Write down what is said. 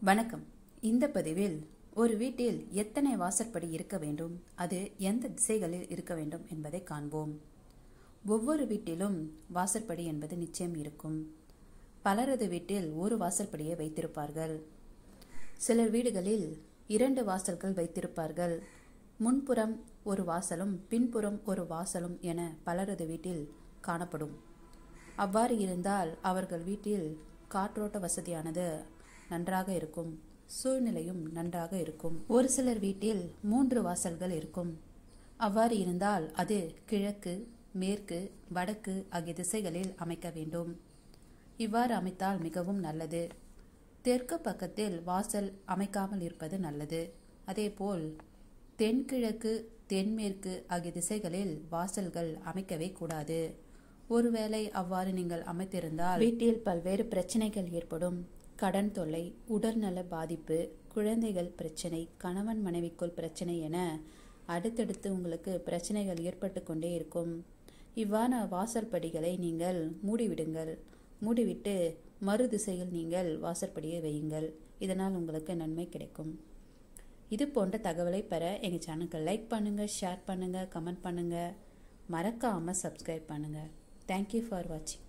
வணக்கம் இந்த பதிவில் ஒரு வீட்டில் எத்தனை வாசற்படி இருக்க வேண்டும் அது எந்த திசைகளில் இருக்க வேண்டும் என்பதை காண்போம் ஒவ்வொரு வீட்டிலும் வாசற்படி என்பது நிச்சயம் இருக்கும் பலரது வீட்டில் ஒரு வாசற்படியை வைத்திருப்பார்கள் சிலர் வீடுகளில் இரண்டு வாசல்கள் வைத்திருப்பார்கள் முன்புறம் ஒரு வாசலும் பின்புறம் ஒரு வாசலும் என பலரது வீட்டில் காணப்படும் அவ்வாறு இருந்தால் அவர்கள் வீட்டில் காற்றோட்ட வசதியானது நன்றாக இருக்கும் சூழ்நிலையும் நன்றாக இருக்கும் ஒரு சிலர் வீட்டில் மூன்று வாசல்கள் இருக்கும் அவ்வாறு இருந்தால் அது கிழக்கு மேற்கு வடக்கு ஆகிய திசைகளில் அமைக்க வேண்டும் இவ்வாறு அமைத்தால் மிகவும் நல்லது தெற்கு பக்கத்தில் வாசல் அமைக்காமல் இருப்பது நல்லது அதேபோல் தென்கிழக்கு தென்மேற்கு ஆகிய திசைகளில் வாசல்கள் அமைக்கவே கூடாது ஒருவேளை அவ்வாறு நீங்கள் அமைத்திருந்தால் வீட்டில் பல்வேறு பிரச்சனைகள் ஏற்படும் கடன் தொல்லை உடல்நல பாதிப்பு குழந்தைகள் பிரச்சனை கணவன் மனைவிக்குள் பிரச்சனை என அடுத்தடுத்து உங்களுக்கு பிரச்சனைகள் ஏற்பட்டு கொண்டே இருக்கும் இவ்வான வாசற்படிகளை நீங்கள் மூடிவிடுங்கள் மூடிவிட்டு மறு திசையில் நீங்கள் வாசற்படியை வையுங்கள் இதனால் உங்களுக்கு நன்மை கிடைக்கும் இது போன்ற தகவலை பெற எங்கள் சேனலுக்கு லைக் பண்ணுங்கள் ஷேர் பண்ணுங்கள் கமெண்ட் பண்ணுங்கள் மறக்காமல் சப்ஸ்கிரைப் பண்ணுங்கள் தேங்க்யூ ஃபார் வாட்சிங்